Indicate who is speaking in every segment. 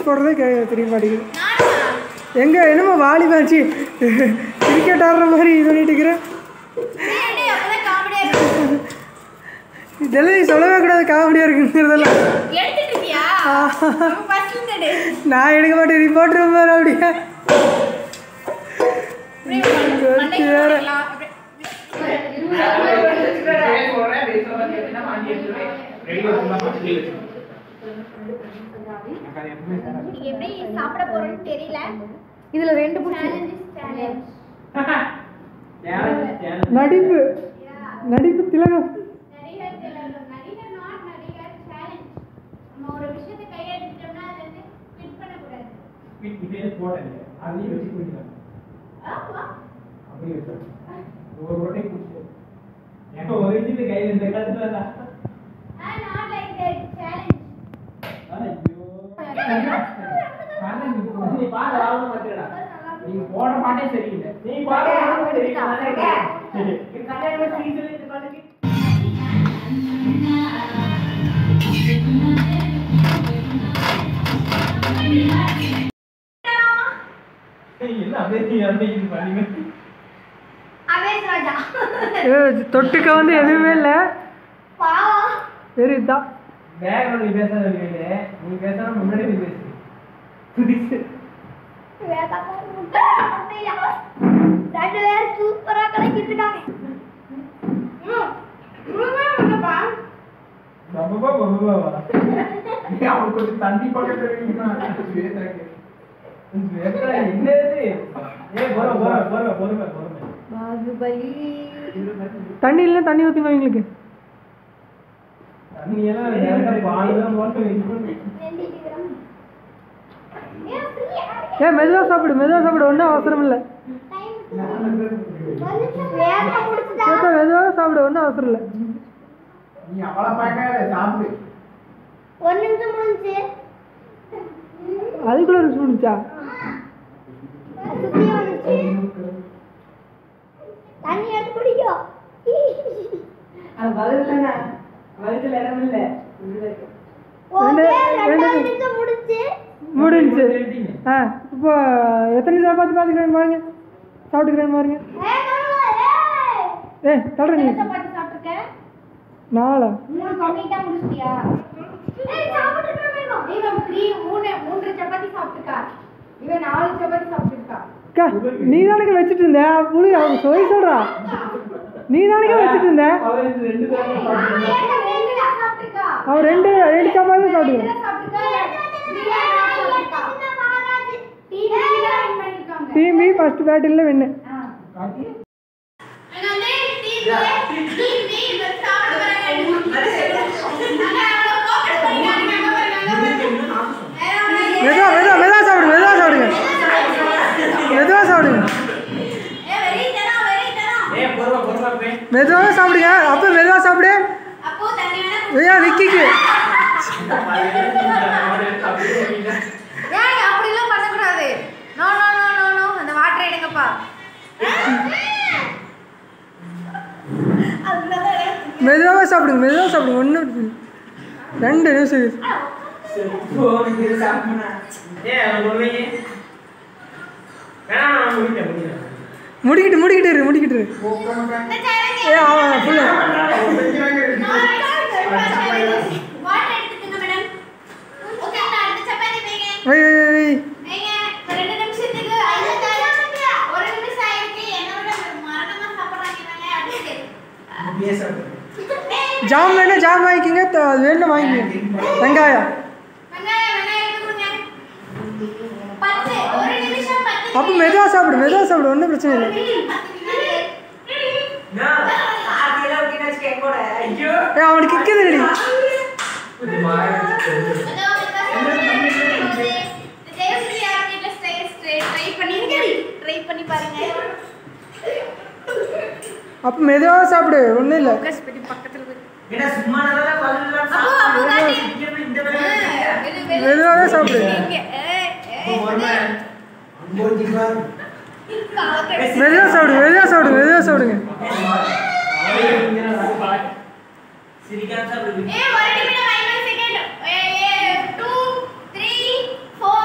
Speaker 1: Rules போடுறதே K தெரிய மாட்டேங்குது
Speaker 2: நானா
Speaker 1: எங்கே என்னமோ வாலிபால் சி கிரிக்கெட் ஆடுற மாதிரி இது பண்ணிட்டு இருக்கிறேன்
Speaker 2: டேய் டேய் அப்பதான் காமெடியா இருக்கு
Speaker 1: இதெல்லாம் நீ சொல்லவே கூடாது காமெடியாக இருக்குங்கிறதெல்லாம்
Speaker 2: எடுத்துட்டு இருக்கியா அப்ப ஃபர்ஸ்ட் இருந்து எடு
Speaker 1: நான் எடுக்க மாட்டேன் ரிப்போர்ட்டர் மேலே அப்படியே
Speaker 2: அப்படியே மண்டைக்கு
Speaker 1: வேற.
Speaker 2: போடலாம். அப்படியே இன்னைக்கு எப்படி சாப்பிட போறோம்னு தெரியல
Speaker 3: இதுல ரெண்டு பிடிச்சி
Speaker 2: சேலஞ்ச்
Speaker 1: நடிப்பு நடிப்பு திலகம்
Speaker 2: நடிகர் திலகம் நடிகர் நாட் நடிகர் சேலஞ்ச் நம்ம ஒரு விஷயத்தை கையெடுத்துட்டோம்னா அது வந்து ஃபிட் பண்ணக்கூடாது ஆமா ஆ நாட் லைக் தட் சேலஞ்ச்
Speaker 4: நீங்க போட மாட்டே சரியில்லை நீ போட மாட்டே சரியில்லை என்ன அப்படியே அப்படியே இது பண்ணீங்க
Speaker 2: அவேஸ் ராஜா
Speaker 1: ஏ, தொட்டுக்க வந்து எதுவுமே இல்லை
Speaker 2: பாவம்
Speaker 1: வெறும் இதுதான்
Speaker 4: பேக்ரவுண்ட் நீ பேசாத வேண்டியது நீ பேசாம முன்னாடி நீ பேசு
Speaker 2: வேதா முட்டையா ரெண்டு பேரும் சூப்பரா கலக்கிட்டு இருக்காங்க ம் உண்மையா
Speaker 4: பப்பா பப்பா அவன் கொஞ்சம் தண்ணி பக்கத்துல இருக்கீங்கன்னா ஸ்வேதாக்கு ஸ்வேதா என்னது ஏ போற போற போற பொறுமை பொறுமை
Speaker 3: பாகுபலி
Speaker 1: தண்ணி இல்லை தண்ணி ஊற்றி எங்களுக்கு
Speaker 4: தண்ணி எல்லாம் நேரா பால் தான் போட்டு வைக்கணும்
Speaker 1: ஏ மெதுவாக சாப்பிடு மெதுவாக சாப்பிடு ஒன்றும் அவசரம் இல்லை
Speaker 2: வேதா முடிச்சுதா
Speaker 1: சேத்தா மெதுவாக சாப்பிடு ஒன்றும் அவசரம் இல்லை
Speaker 4: நீ அவளை பார்க்காத சாப்பிடு
Speaker 2: ஒரு நிமிஷம் முடிஞ்சு
Speaker 1: அதுக்குள்ள ருசி முடிச்சா
Speaker 2: சுத்தி வந்துச்சு தண்ணி எடுத்து குடிக்கும்
Speaker 3: அது வகுதுல வகுதுல இடம் இல்ல
Speaker 2: ஓகே
Speaker 1: ரெண்டு-
Speaker 2: ரெண்டாவது
Speaker 1: ரெண்டு-
Speaker 2: நிமிஷம் முடிச்சு
Speaker 1: முடிஞ்சு
Speaker 4: எழுதிங்க.
Speaker 1: ஆ இப்போ எத்தனை சப்பாத்தி பார்த்துக்கிறேன் பாருங்க சாப்பிட்டுக்கிறேன் பாருங்க
Speaker 2: ஏய் கருவா, ஏய்.
Speaker 1: ஏ தள்ளுற நீ
Speaker 2: சப்பாத்தி சாப்பிட்டிருக்க?
Speaker 1: நாளா
Speaker 2: மூணு complete ஆ முடிச்சிட்டியா? ஏய், சாப்பிட்டிருக்கேன் வேணும். இவன் three, மூணு மூன்று சப்பாத்தி சாப்பிட்டிருக்கா. இவன் நாலு சப்பாத்தி சாப்பிட்டிருக்கா.
Speaker 1: அக்கா நீ தானே வச்சுட்டு இருந்த புளி அவன் சொல்லி சொல்றா நீ தானே வச்சுட்டு இருந்த
Speaker 4: அவன் இந்த ரெண்டு பேரும்
Speaker 2: ஆமா,
Speaker 4: சாப்பிட்டு
Speaker 2: ஏங்க, ரெண்டு தான் சாப்பிட்டிருக்கா.
Speaker 1: அவன் ரெண்டு ரெண்டு சப்பாத்தி
Speaker 2: ரெண்டு
Speaker 1: சாப்பிட்டுக்க
Speaker 2: தான் சாப்பிட்டிருக்கா. three ஆ தான் சாப்பிட்டிருக்கா. Team B தான் win பண்ணிருக்காங்க.
Speaker 1: Team B first battle win
Speaker 2: ஆ.
Speaker 4: காட்டி
Speaker 2: அங்க வந்து team A, team B இந்த சாப்பிட வராங்க. அங்க அவங்க focus பண்ணிக்காதீங்க, அங்க பாருங்க, அங்க பாருங்க. வேற ஒண்ணும் இல்ல.
Speaker 1: மெதுவா மெதுவா மெதுவா சாப்பிடு மெதுவா சாப்பிடுங்க மெதுவா சாப்பிடுங்க
Speaker 2: ஏய், வெறித்தனம், வெறித்தனம்.
Speaker 4: ஏ பொறுமை பொறுமை போய்
Speaker 1: மெதுவாக சாப்பிடுங்க அப்போ மெதுவா சாப்பிடு
Speaker 2: அப்போ தண்ணி வேணா குடி-
Speaker 1: ஐயா விக்கிக்கு
Speaker 2: ஏய், அப்படிலாம் பண்ணக்கூடாது. No, no, no, no, no. அந்த water எடுங்கப்பா. அதுலதான் எடுத்து-
Speaker 1: மெதுவாக சாப்பிடுங்க மெதுவாக சாப்பிடுங்க ஒன்றும் ரெண்டு நிமிஷம் இரு.
Speaker 4: ஏ அவன் உண்மையே வேணாம் நான் முடிக்க முடியல
Speaker 1: முடிக்கிட்டு முடிக்கிட்டு இரு முடிக்கிட்டு இரு
Speaker 2: இந்த challenge
Speaker 1: ஏ அவன் ஃபுல்லு
Speaker 2: water எடுத்துக்கங்க, madam. Okay, நான் அடுத்த சப்பாத்தி வைங்க.
Speaker 1: வை வை வை வை
Speaker 2: வைங்க. இப்ப ரெண்டு நிமிஷத்துக்கு ஐநூத்தி அறுபது. ஒரு நிமிஷம் ஆயிருக்கு. என்னை விட மரணமா சாப்பிடுறாங்க இவங்க. அடுத்து. ஏய்,
Speaker 1: ஜாம் வேணா ஜாம் வாங்கிக்கோங்க த- அது வேணும் வாங்கிக்கோங்க வெங்காயம்
Speaker 2: வெங்காயம், வெங்காயம் எடுத்து கொடுங்க. பத்து. ஒரு நிமிஷம் பத்து
Speaker 1: அப்போ மெதுவாக சாப்பிடு மெதுவாக சாப்பிடு ஒன்றும் பிரச்சனை இல்லை ஏ அவனுக்கு கிக்குது ரெடி
Speaker 2: ட்ரை பண்ணி பாருங்க
Speaker 1: அப்போ மெதுவாக சாப்பிடு ஒன்றும் இல்லை
Speaker 2: ஃபோக்கஸ் பண்ணி பக்கத்துல போய்
Speaker 4: என்ன சும்மா நல்லா பல்லெல்லாம்
Speaker 2: அப்போ அப்போ காட்டி
Speaker 4: சாப்பிட்டு இந்த
Speaker 2: ஆ,
Speaker 4: வேலை
Speaker 2: வெளு, வெளு.
Speaker 1: மெதுவாகவே சாப்பிடு
Speaker 2: இங்க, ஏய், ஏய், காலக்கடை.
Speaker 1: மெதுவாக சாப்பிடு மெதுவாக சாப்பிடு மெதுவாக சாப்பிடுங்க
Speaker 4: சிரிக்காம சாப்பிடுது
Speaker 2: ஏய், ஒரு நிமிடம், ஐம்பது செகண்ட். ஏய், ஏய், two, three, four,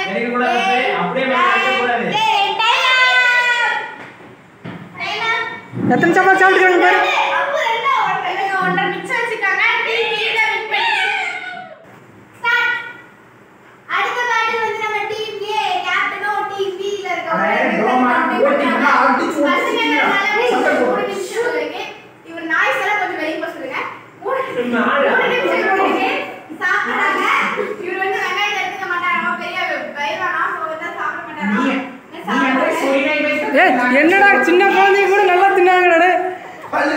Speaker 4: எனக்கு கூட அப்படியே அப்படியே வைக்க கூடாது.
Speaker 2: ஏய், time up. Time up.
Speaker 1: எத்தனை சப்பாத்தி சாப்பிட்டுருக்காங்க பாரு
Speaker 2: அப்போ ரெண்டா ஒன்றரை ஒன்றரை மிச்சம் வச்சுக்காங்க டீம் லீடா வின் பண்ணி ஸ்டார்ட் அடுத்த பேட்டில் வந்து நம்ம டீம் ஏ கேப்டனும் டீம் பி ல
Speaker 4: அட, ரோமா, ஓட்டிங்கன்னா அடிச்சு ஓட்டிச்சு.
Speaker 2: ஒரு நிமிஷம் இருக்கு இவர் நாய்ஸ் எல்லாம் கொஞ்சம் வெளிய போக சொல்லுங்க மூணு
Speaker 4: நாயா?
Speaker 2: மூணு நிமிஷம் இருக்கு சாப்பிடுறாங்க இவர் வந்து வெங்காயத்தை எடுத்துக்க மாட்டாராமா பெரிய பயிரானா சோ வந்து சாப்பிட
Speaker 4: நீ
Speaker 2: மாட்டாராமா
Speaker 4: நீ அப்படியே சொரினா இவன்
Speaker 1: ஏய் என்னடா சின்ன குழந்தைங்க கூட நல்லா தின்னாங்கடா டேய்.
Speaker 4: பல்லு.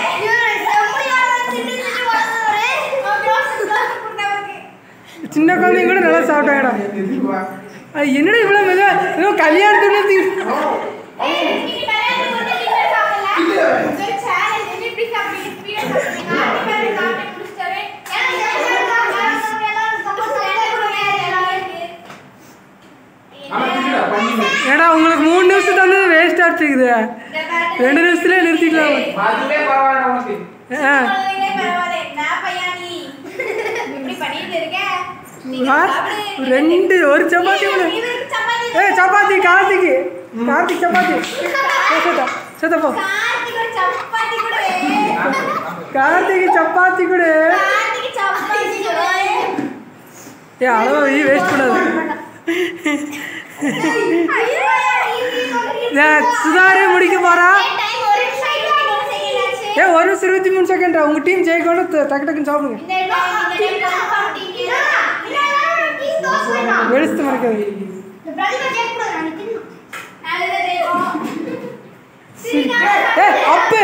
Speaker 1: சின்ன குழந்தைங்க கூட நல்லா சாப்பிட்டாங்கடா அது என்னடா இவ்வளோ மெதுவா ஏதோ கல்யாணத்துக்கு தி- ஏடா உங்களுக்கு மூணு நிமிஷம் தந்தது வேஸ்ட் ஆச்சுக்குது ரெண்டு நிமிஷத்துலேயே நிறுத்திக்கலாம்
Speaker 4: அதுவே பரவாயில்ல உனக்கு
Speaker 1: ஆ ரெண்டு ஒரு சப்பாத்தி கூட ஏ சப்பாத்தி கார்த்திக் கார்த்திக் சப்பாத்தி ஏ, சேத்தா சேத்தா போ
Speaker 2: சப்பாத்தி கூட
Speaker 1: கார்த்திக் சப்பாத்தி கூட
Speaker 2: கார்த்திக் சப்பாத்தி கூட
Speaker 1: ஏ அளவா வெய் வேஸ்ட் பண்ணாது ஏ, சுதாரே முடிக்க போறா ஏ ஒரு நிமிஷம் இருபத்தி மூணு செகண்டா உங்க டீம் ஜெயிக்கணும் த- டக்கு டக்குன்னு சாப்பிடுங்க வெளுத்து மறைக்காது ஏ அப்பு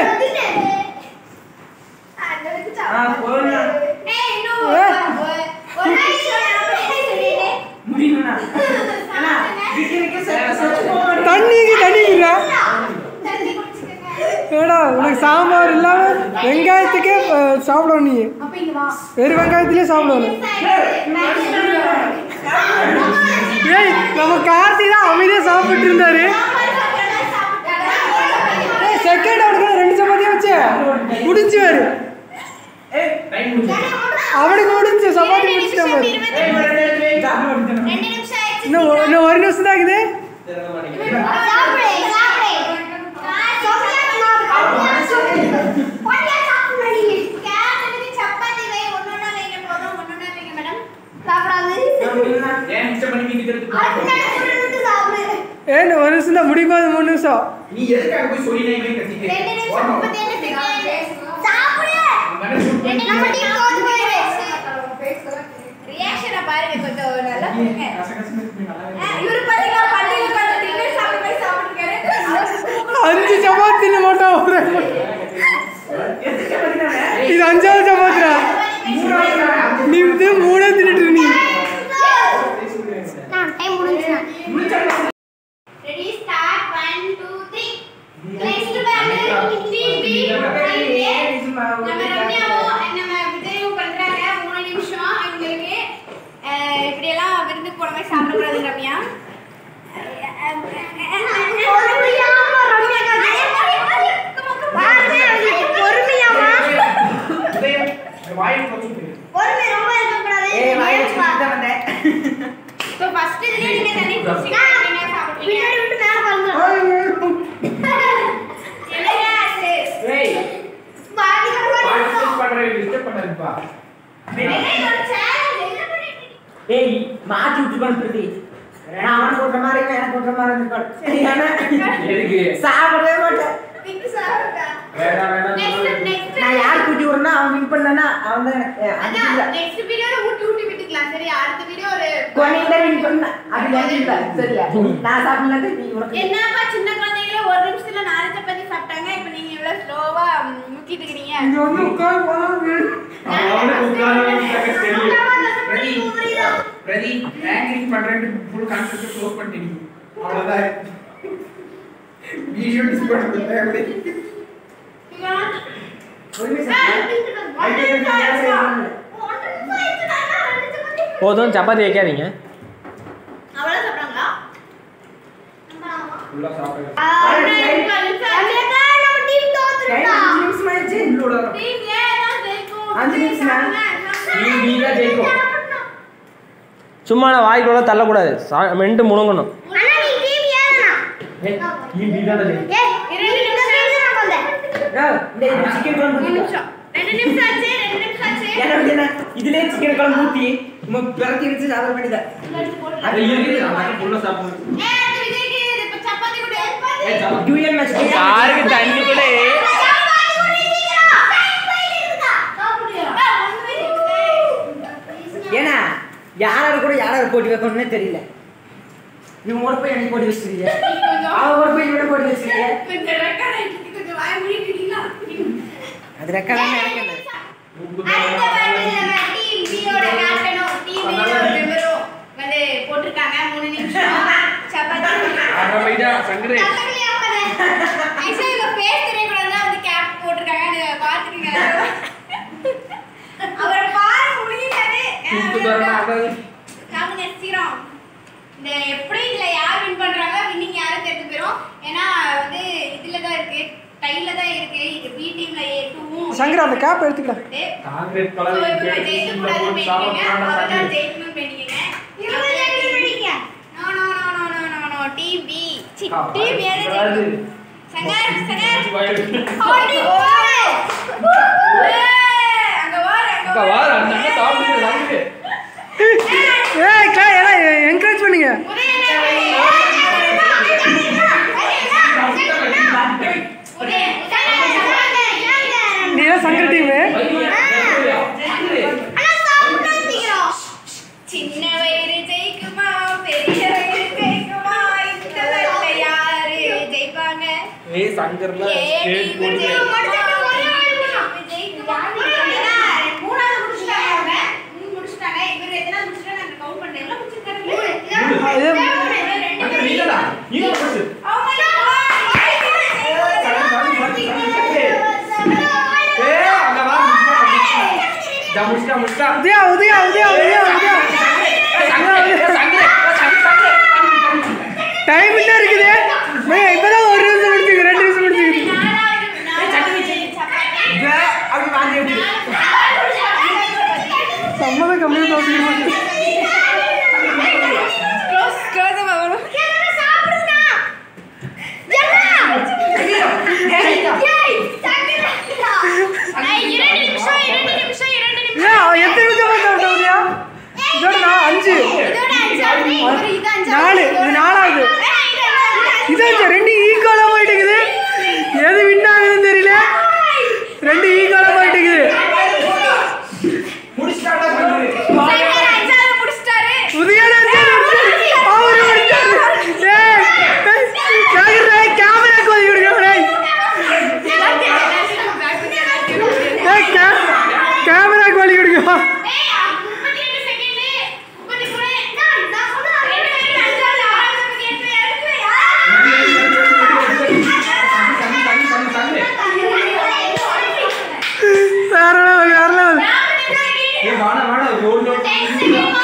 Speaker 4: ஆ, போதும்டா. முடியுமா அண்ணா வீட்டுக்கு செத்து போக
Speaker 1: தண்ணிக்கு தண்ணிக்குறா ஏடா உனக்கு சாம்பார் இல்லாம வெங்காயத்துக்கே அஹ், சாப்பிடணும் நீ வெறும் வெங்காயத்திலே சாப்பிடணும் ஏய் நம்ம கார்த்தி தான் அமைதியா சாப்பிட்டு இருந்தாரு ஏய் செகண்ட் அவனுக்கு ரெண்டு சப்பாத்தியும் வச்சு முடிஞ்சு வேறு
Speaker 4: ஏய் டைம் முடிஞ்சு
Speaker 1: அவனுக்கு முடிஞ்சு சப்பாத்தி முடிச்சுட்டான் பாரு
Speaker 4: ஏய் ஒரு ரெண்டு நிமிஷம் சாப்பிட முடிஞ்சு
Speaker 2: ரெண்டு நிமிஷம் ஆயிடுச்சு
Speaker 1: இன்னும் ஒரு- இன்னும் ஒரு நிமிஷம் தான் இருக்குது
Speaker 4: திறக்க மாட்டேங்குது
Speaker 2: சாப்பிடு சாப்பிடு பொடியா சாப்பிடு நீ கேரட்டுக்கு சப்பாத்தி வை ஒண்ணொண்ணா வைங்க போதும் ஒண்ணொண்ணா வைங்க மேடம் சாப்பிடாது
Speaker 4: ஏன் மிச்சம் பண்ணி நீங்க எடுத்து
Speaker 2: அடுத்த நாள் சுட்டு சாப்பிடு
Speaker 1: ஏ இன்னும் ஒரு நிமிஷம் தான் முடிப்பாது மூணு நிமிஷம்
Speaker 4: நீ எதுக்காக போய் சொல்லி நான் இவன் கத்திட்டு
Speaker 2: ரெண்டு நிமிஷம் முப்பத்தி ஏழு செகண்ட் சாப்பிடு ரெண்டு நம்ம டீம் தோத்து போயிரு ரியாக்ஷனை பாருங்க கொஞ்சம் நல்லா பண்ணுங்க இவரு பாத்தீங்களா பள்ளியில கொஞ்சம் டின்னர் சாப்பிட்டு போய் சாப்பிட்டுருக்காரு
Speaker 1: அஞ்சு சப்பாத்தின்னு மட்டும் ஒரு இது அஞ்சாவது சப்பாத்திரா நீ இது மூணே தின்னுட்டு நீ
Speaker 2: டைம் முடிஞ்சுனா ரெடி ஸ்டார்ட் 1 2 3 நெக்ஸ்ட் பேண்ட் டீம் பி நம்ம ரம்யாவும் நம்ம விஜயும் பண்றாங்க மூணு நிமிஷம் இவங்களுக்கு அஹ், இப்படியெல்லாம் விருந்துக்கு போன மாதிரி சாப்பிடக்கூடாது ரம்யா பொறுமையாமா
Speaker 4: வாய் போட்டு
Speaker 2: பொறுமை ரொம்ப இருக்கக்கூடாது
Speaker 4: ஏய் வாய் வச்சுட்டு வந்தேன்
Speaker 2: ஸோ ஃபர்ஸ்ட் இதுலயே நீங்க தண்ணி குடிச்சிங்க நீங்க சாப்பிடுவீங்க பின்னாடி விட்டு மேல பாருங்க என்னங்க sis?
Speaker 4: ஏய்
Speaker 2: பாதி கூட
Speaker 4: பார்ட்டிசிபேட் பண்றேன் டிஸ்டர்ப் பண்ணாதப்பா
Speaker 2: என்னங்க இது ஒரு challenge, என்ன பண்ணிட்டு இருக்கீங்க?
Speaker 5: ஏய் மாத்தி விட்டு பண்றது நான் அவன் போட்ட மாதிரி இவன் எனக்கு போட்ட மாதிரி இருந்திருப்பான் சரியான
Speaker 4: எதுக்கு
Speaker 5: சாப்பிடவே மாட்டேன்
Speaker 2: பிக்கு சாப்பிட்டா.
Speaker 4: வேண்டாம் வேண்டாம்
Speaker 2: Next,
Speaker 4: சொல்லு.
Speaker 2: next.
Speaker 5: நான் யார் கூட்டி விடுறேன்னா அவன் வின் பண்ணனா அவன் தான் எனக்கு அது
Speaker 2: அதான்,
Speaker 5: இல்ல
Speaker 2: next video ல ஊட்டி ஊட்டி விட்டுக்கலாம், சரியா? அடுத்த video ஒரு
Speaker 5: கொனையில வின் பண்ண அது எனக்கு இல்ல சரியா நான் சாப்பிடல நீ உனக்கு
Speaker 2: என்னப்பா சின்ன குழந்தைங்களே ஒரு நிமிஷத்துல நாலு சப்பாத்தி சாப்பிட்டாங்க இப்ப நீங்க இவ்வளவு ஸ்லோவா முக்கிட்டு இருக்கீங்க
Speaker 1: இங்க வந்து உட்காந்து போனா
Speaker 4: அவனுக்கு உட்கார்ந்து எனக்கு தெரியும்
Speaker 2: பிரதி,
Speaker 4: பிரதி ஆங்கரிங் பண்றேன்னு ஃபுல் கான்செப்ட் க்ளோஸ் பண்ணிட்டீங்க அவ்வளவுதான் வீடியோ டிஸ்போர்ட் பண்ணி
Speaker 5: ஒரு நிமிஷம்
Speaker 6: போதும் சப்பாத்தி வைக்காதீங்க
Speaker 2: அவ்வளவு சாப்பிடுறாங்களா
Speaker 4: ஃபுல்லா சாப்பிடுங்க
Speaker 5: அஞ்சு நிமிஷம் ஆயிடுச்சு
Speaker 6: நீ நீ தான் ஜெயிக்கும் சும்மா நான் வாய்க்குள்ள தள்ளக்கூடாது சா- மென்ட்டு முழுங்கணும்
Speaker 2: அண்ணா நீ டிவி ஏறனா
Speaker 4: ஏய், நீ நீதானே ஜெயி.
Speaker 2: ஏய் ரெண்டு நிமிஷம் நான் வந்தேன்
Speaker 5: இந்த சிக்கன் குழம்பு
Speaker 2: ஒரு
Speaker 5: ஊத்தி.
Speaker 2: நிமிஷம் ரெண்டு நிமிஷம் ஆச்சு ரெண்டு நிமிஷம் ஆச்சு
Speaker 5: ஏன்னா வந்து என்ன இதுலயே சிக்கன் குழம்பு ஊத்தி நம்ம பிறக்கி வச்சு சாப்பிட வேண்டியதான்
Speaker 4: அது இருக்கு, நான் full ஆ சாப்பிடுவேன்.
Speaker 2: ஏய் அது விஜய்க்கு இது இப்ப சப்பாத்தி கொடு
Speaker 4: ஏய், சாப்பிடு.
Speaker 5: யூஎன் மேட்ச்
Speaker 6: யாருக்கு தண்ணி கூட
Speaker 2: சப்பாத்தி கொடு சீக்கிரம் டைம் போயிட்டு இருக்குதா சாப்பிடுறியா ஒண்ணுமே இல்லை
Speaker 5: ஏன்னா யாராரு கூட யாராரு போட்டி வைக்கணும்னே தெரியல இவங்க ஒரு போய் எனக்கு போட்டி வச்சிருக்கீங்க அவன் ஒரு போய் இவனை போட்டி வச்சிருக்கீங்க
Speaker 2: கொஞ்சம் ரெக்கார்ட் ஆயிட்டு கொஞ்சம் வாய மூடிட்டீங்களா
Speaker 5: அது ரெக்கார்டான எனக்கு என்ன
Speaker 2: அடுத்த வாட்டி நம்ம டீம் பியோட கேப்டனும் டீம் பியோட மெம்பரும் வந்து போட்டிருக்காங்க மூணு நிமிஷம் சப்பாத்தி
Speaker 4: அரை மைதா, சங்கரே.
Speaker 2: பக்கத்துலயே உட்காரு. ஐசா இவங்க பேர் தெரியக்கூடாதுதான் வந்து கேப் போட்டிருக்காங்க நீங்க பாத்துக்கீங்க அவர் பாரு முடிஞ்சாரு
Speaker 4: தூக்கு தரமா, அதாவது.
Speaker 2: காமிங்க சீரம் இந்த எப்படி இதுல யார் வின் பண்றாங்க வின்னிங் யாரும் தெரிஞ்சு போயிரும் ஏன்னா வந்து இதுல தான் இருக்கு டைல தான் இருக்கு இது பி டீம்ல ஏ டூவும்
Speaker 1: சங்கரா அந்த கேப் எடுத்துக்கலாம்
Speaker 4: காங்கிரீட்
Speaker 2: So,
Speaker 4: கலர்
Speaker 2: இவங்க
Speaker 4: கேட்டு
Speaker 2: ஜெயிக்க
Speaker 4: சீக்கிரம்
Speaker 2: கூடாதுன்னு
Speaker 4: போட்டு
Speaker 2: வேண்டிக்கங்க.
Speaker 4: சாப்பிடணும்,
Speaker 2: அவர்தான்
Speaker 4: சாப்பிடு.
Speaker 2: ஜெயிக்கணும்னு வேண்டிக்கங்க. No, no, no, no, no, no, no. Team B. சி,
Speaker 4: ஆ,
Speaker 2: team A தான்
Speaker 4: வராது.
Speaker 2: ஜெயிக்கணும். சங்கர், சங்கர்.
Speaker 4: வாயில.
Speaker 2: ஓடி போடு. ஏய், அங்க வாரு, அங்க
Speaker 4: அக்கா, வா, அந்த அக்கா சாப்பிடுது, சாப்பிடுது.
Speaker 1: ஏய் கே எல்லாம் என்கரேஜ் பண்ணுங்க நீ தான் சங்கர் டீமு
Speaker 2: சின்ன வயிறு ஜெயிக்குமா பெரிய வயிறு ஜெயிக்குமா இந்த வயசுல யாரு ஜெயிப்பாங்க
Speaker 4: ஏய், சங்கர்ல
Speaker 2: ஏ
Speaker 4: ஸ்டேட்
Speaker 2: டீம்
Speaker 4: போடுது.
Speaker 2: ஜெயிக்குமா ஜெயிக்குமா மூணாவது முடிச்சிட்டாங்க அவங்க மூணு முடிச்சிட்டாங்க இவர் எத்தனை முடிச்சிட்டாங்க அந்த கவுண்ட் பண்ணல எல்லாம் முடிச்சிருக்காரு
Speaker 1: இது
Speaker 4: அக்கா, நீதானா? நீதான் first. ஏய், அங்க வா, இதா, முடிச்சிட்டா, முடிச்சிட்டா.
Speaker 1: உதயா உதயா உதயா உதயா உதயா
Speaker 4: ஏய், சங்கரே, ஏய், சங்கரே, ஏய், சங்கரே, சங்கரே.
Speaker 1: டைம் என்ன இருக்குது ஏய், இப்பதான் ஒரு நிமிஷம் முடிச்சுக்கு ரெண்டு நிமிஷம் முடிச்சுக்கு
Speaker 5: இங்க அப்படி வாந்தி எடுத்து
Speaker 1: சம்மதம் கம்மியாக தோற்று ஏன் அவன் எத்தனை நிமிஷமா சாப்பிட்ட உதயா இதோட நான் அஞ்சு நாலு இது நாலாவது இது அஞ்சு ரெண்டு ஈக்குவலாக போயிட்டு இருக்குது எது வின் ஆகுதுன்னு தெரியல ரெண்டு ஈக்குவலாக போயிட்டு இருக்குது
Speaker 4: முடிச்சிட்டாடா, சங்கரே.
Speaker 1: உதயான அவரு முடிச்சாரு ஏய் ஏய் கேமரா கோதி விடுங்க ஏய் ஏய் கேமரா கோலி விடுங்க
Speaker 4: சங்கரே, சங்கரே, சங்கரே.
Speaker 1: வேற லெவல் வேற லெவல்
Speaker 4: ஏய், வேணாம், வேணாம், roll out.